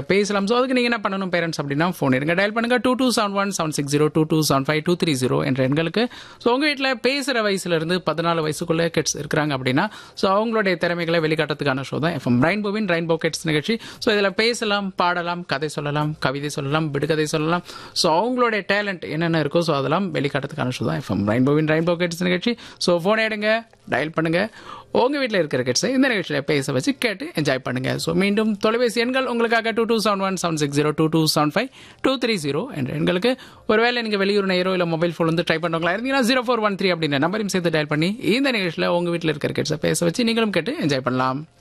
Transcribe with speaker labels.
Speaker 1: பேசலாம் ஸோ அதுக்கு நீங்கள் என்ன பண்ணணும் பேரண்ட்ஸ் அப்படின்னா ஃபோன் எடுங்க டயல் பண்ணுங்க two two seven one seven six zero two two seven five two three zero என்ற எண்களுக்கு ஸோ உங்கள் வீட்டில் பேசுகிற வயசுலேருந்து பதினாலு வயசுக்குள்ளே கிட்ஸ் இருக்கிறாங்க அப்படின்னா ஸோ அவங்களுடைய திறமைகளை வெளிக்காட்டுறதுக்கான ஷோ தான் எஃப்எம் ரெயின்போவின் ரெயின்போ கிட்ஸ் நிகழ்ச்சி ஸோ இதில் பேசலாம் பாடலாம் கதை சொல்லலாம் கவிதை சொல்லலாம் விடுகதை சொல்லலாம் ஸோ அவங்களுடைய டேலண்ட் என்னென்ன இருக்கோ ஸோ அதெல்லாம் வெளிக்காட்டுறதுக்கான ஷோ தான் எஃப்எம் ரெயின்போவின் ரெயின்போ கிட்ஸ் நிகழ்ச்சி ஸோ ஃபோன் எடுங்க டயல் பண்ணுங்க உங்க வீட்டில் இருக்கிற கிட்ஸை இந்த நிகழ்ச்சியில் பேச வச்சு கேட்டு என்ஜாய் பண்ணுங்க ஸோ மீண்டும் தொலைபேசி எண்கள் உங்களுக்காக two two seven one seven six zero two two seven five two three zero என்ற எண்களுக்கு ஒருவேளை நீங்கள் வெளியூர் நேரோ இல்லை மொபைல் ஃபோன் வந்து ட்ரை பண்ணுறவங்களா இருந்தீங்கன்னா ஜீரோ ஃபோர் ஒன் த்ரீ அப்படின்ற நம்பரையும் சேர்த்து டயல் பண்ணி இந்த நிகழ்ச்சியில் உங்க வீட்டில் இருக்கிற கிட்ஸை பேச வச்சு நீங்களும் கேட்டு என்ஜாய் பண்ணலாம்